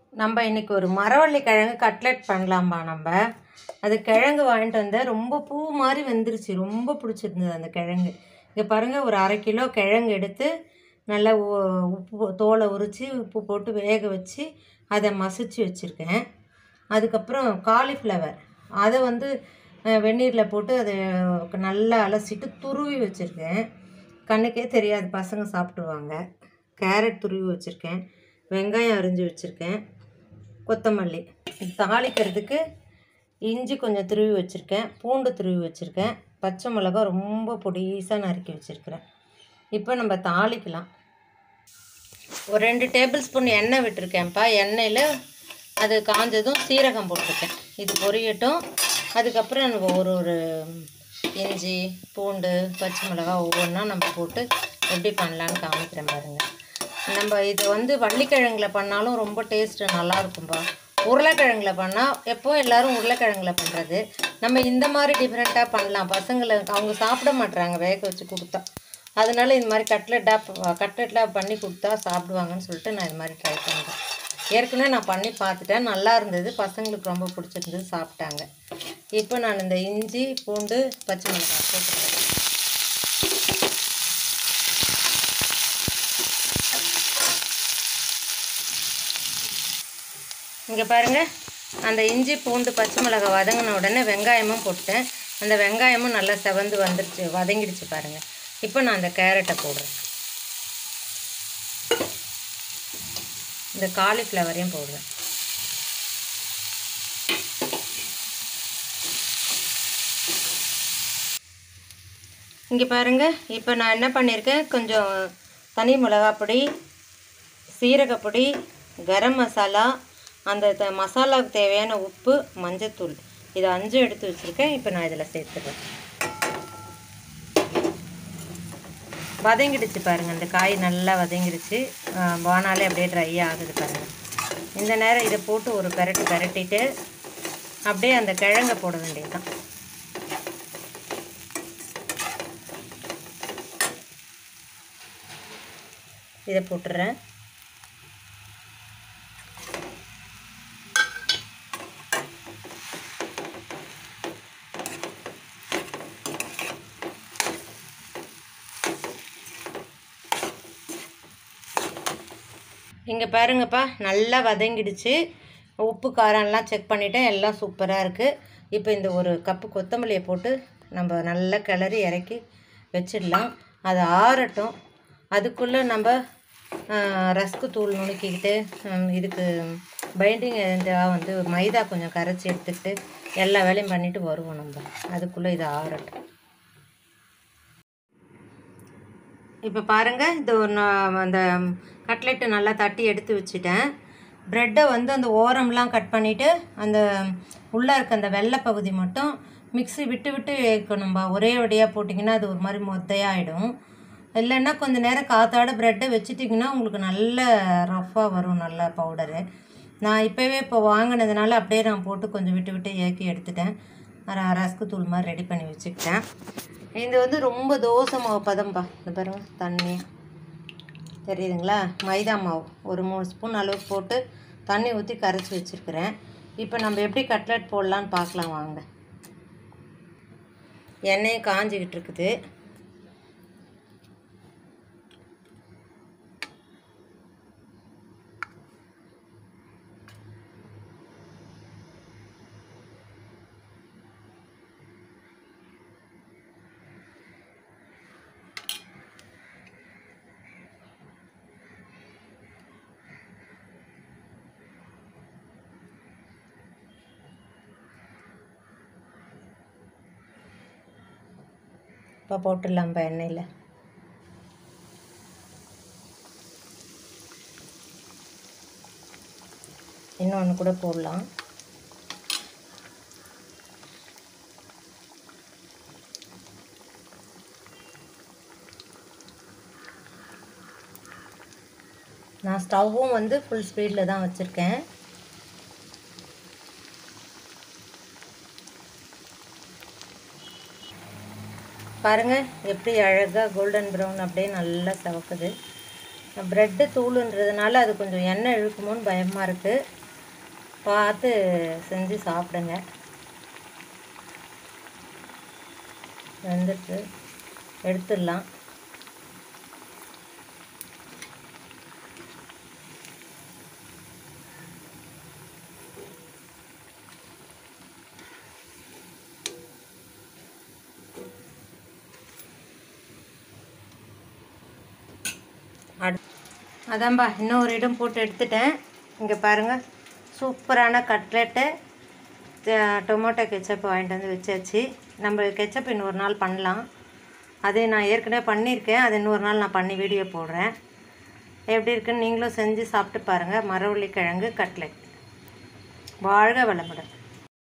நம்ம இன்னைக்கு ஒரு மரவள்ளி கிழங்கு கட்லெட் பண்ணலாம்பா நம்ம அது கிழங்கு வாங்கிட்டு வந்தேன் ரொம்ப பூ மாதிரி வெந்துருச்சு ரொம்ப பிடிச்சிருந்தது அந்த கிழங்கு இங்கே பாருங்கள் ஒரு அரை கிலோ கிழங்கு எடுத்து நல்லா உ- உப்பு தோலை உரித்து உப்பு போட்டு வேக வச்சு அதை மசிச்சு வச்சுருக்கேன் அதுக்கப்புறம் காலிஃப்ளவர் அதை வந்து அஹ், வெந்நீரில் போட்டு அதை நல்லா அலசிட்டு துருவி வச்சுருக்கேன் கண்ணுக்கே தெரியாது பசங்க சாப்பிடுவாங்க கேரட் துருவி வச்சுருக்கேன் வெங்காயம் அரிஞ்சு வச்சுருக்கேன் கொத்தமல்லி இது தாளிக்கிறதுக்கு இஞ்சி கொஞ்சம் துருவி வச்சுருக்கேன் பூண்டு துருவி வச்சுருக்கேன் பச்சை மிளகா ரொம்ப பொடிசாக நறுக்கி வச்சுருக்கிறேன் இப்போ நம்ம தாளிக்கலாம் ஒரு ரெண்டு டேபிள் ஸ்பூன் எண்ணெய் விட்டுருக்கேன்ப்பா எண்ணெயில் அது காஞ்சதும் சீரகம் போட்டிருக்கேன் இது பொரியட்டும் அதுக்கப்புறம் நம்ம ஒரு ஒரு இஞ்சி பூண்டு பச்சை மிளகா ஒவ்வொன்றா நம்ம போட்டு எப்படி பண்ணலான்னு காமிக்கிறேன் பாருங்கள் நம்ம இது வந்து வள்ளிக்கிழங்குல பண்ணாலும் ரொம்ப டேஸ்ட்டு நல்லா இருக்கும்பா உருளைக்கிழங்குல பண்ணால் எப்போ எல்லாரும் உருளைக்கிழங்குல பண்ணுறது நம்ம இந்த மாதிரி டிஃப்ரெண்ட்டாக பண்ணலாம் பசங்களுக்கு அவங்க சாப்பிட மாட்றாங்க வேக வச்சு கொடுத்தா அதனால இந்த மாதிரி கட்லெட்டாக கட்லெட்லாம் பண்ணி கொடுத்தா சாப்பிடுவாங்கன்னு சொல்லிட்டு நான் இது மாதிரி ட்ரை பண்ணுறேன் ஏற்கனவே நான் பண்ணி பார்த்துட்டேன் நல்லா இருந்தது பசங்களுக்கு ரொம்ப பிடிச்சிருந்தது சாப்பிட்டாங்க இப்போ நான் இந்த இஞ்சி பூண்டு பச்சை மிளகாய் போட்டுக்கிறேன் இங்கே பாருங்கள் அந்த இஞ்சி பூண்டு பச்சை மிளகாய் வதங்கின உடனே வெங்காயமும் போட்டேன் அந்த வெங்காயமும் நல்லா செவந்து வந்துருச்சு வதங்கிடுச்சு பாருங்கள் இப்போ நான் அந்த கேரட்டை போடுறேன் இந்த காலிஃப்ளவரையும் போடுறேன் இங்கே பாருங்கள் இப்போ நான் என்ன பண்ணியிருக்கேன் கொஞ்சம் தனி மிளகாப்பொடி சீரகப்பொடி கரம் மசாலா அந்த த மசாலாவுக்கு தேவையான உப்பு மஞ்சத்தூள் இது அஞ்சும் எடுத்து வச்சுருக்கேன் இப்போ நான் இதில் சேர்த்துக்கிறேன் வதங்கிடுச்சு பாருங்கள் இந்த காய் நல்லா வதங்கிடுச்சு ஆஹ் வானாலே அப்படியே ட்ரை ஆகுது பாருங்கள் இந்த நேரம் இதை போட்டு ஒரு பெரட்டு பெரட்டிட்டு அப்படியே அந்த கிழங்க போட வேண்டியதுதான் இதை போட்டுறேன் இங்கே பாருங்கப்பா நல்லா வதங்கிடுச்சு உப்பு காரம்லாம் செக் பண்ணிட்டேன் எல்லாம் சூப்பராக இருக்குது இப்போ இந்த ஒரு கப்பு கொத்தமல்லியை போட்டு நம்ம நல்லா கிளறி இறக்கி வச்சிடலாம் அது ஆறட்டும் அதுக்குள்ளே நம்ம ரஸ்க்கு தூள் நுணுக்கிக்கிட்டு ஹம், இதுக்கு பைண்டிங் ஏஜென்ட்டாக வந்து மைதா கொஞ்சம் கரைச்சி எடுத்துக்கிட்டு எல்லா வேலையும் பண்ணிட்டு வருவோம் நம்ம அதுக்குள்ளே இது ஆறட்டும் இப்போ பாருங்கள் இது ஒன்று அந்த கட்லெட்டு நல்லா தட்டி எடுத்து வச்சுட்டேன் ப்ரெட்டை வந்து அந்த ஓரம்லாம் கட் பண்ணிவிட்டு அந்த உள்ளே இருக்க அந்த வெள்ளை பகுதி மட்டும் மிக்ஸி விட்டு விட்டு வேக்கணும்பா ஒரே வடியாக போட்டிங்கன்னா அது ஒரு மாதிரி மொத்தையாயிடும் இல்லைன்னா கொஞ்ச நேரம் காத்தாட ப்ரெட்டை வச்சுட்டிங்கன்னா உங்களுக்கு நல்ல ரஃப்பாக வரும் நல்ல பவுடரு நான் இப்போவே இப்போ வாங்கினதுனால அப்படியே நான் போட்டு கொஞ்சம் விட்டு விட்டு ஏக்கி எடுத்துட்டேன் ர- ரஸ்க்கு தூள் மாதிரி ரெடி பண்ணி வச்சுக்கிட்டேன் இது வந்து ரொம்ப தோசை மாவு பதம்பா இந்த பாருங்க தண்ணி தெரியுதுங்களா மைதா மாவு ஒரு மூணு ஸ்பூன் அளவுக்கு போட்டு தண்ணி ஊற்றி கரைச்சி வச்சுருக்கிறேன் இப்போ நம்ம எப்படி கட்லெட் போடலான்னு பார்க்கலாம் வாங்க எண்ணெயும் காஞ்சிக்கிட்டு இருக்குது இப்போ போட்டுடலாம்ப்பா எண்ணெயில் இன்னொன்று கூட போடலாம் நான் ஸ்டவ்வும் வந்து ஃபுல் ஸ்பீடில் தான் வச்சுருக்கேன் பாருங்கள் எப்படி அழகாக கோல்டன் ப்ரௌன் அப்படியே நல்லா சவக்குது ப்ரெட்டு தூளுன்றதுனால அது கொஞ்சம் எண்ணெய் இழுக்குமோன்னு பயமாக இருக்குது பார்த்து செஞ்சு சாப்பிடுங்க வந்துட்டு எடுத்துடலாம் அடு அதான்பா இன்னும் ஒரு இடம் போட்டு எடுத்துட்டேன் இங்கே பாருங்கள் சூப்பரான கட்லெட்டு டொமேட்டோ கெச்சப் வாங்கிட்டு வந்து வச்சாச்சு நம்ம கெச்சப் இன்னொரு நாள் பண்ணலாம் அது நான் ஏற்கனவே பண்ணியிருக்கேன் அது இன்னொரு நாள் நான் பண்ணி வீடியோ போடுறேன் எப்படி இருக்குன்னு நீங்களும் செஞ்சு சாப்பிட்டு பாருங்கள் மரவள்ளி கிழங்கு கட்லெட் வாழ்க வளமுடன்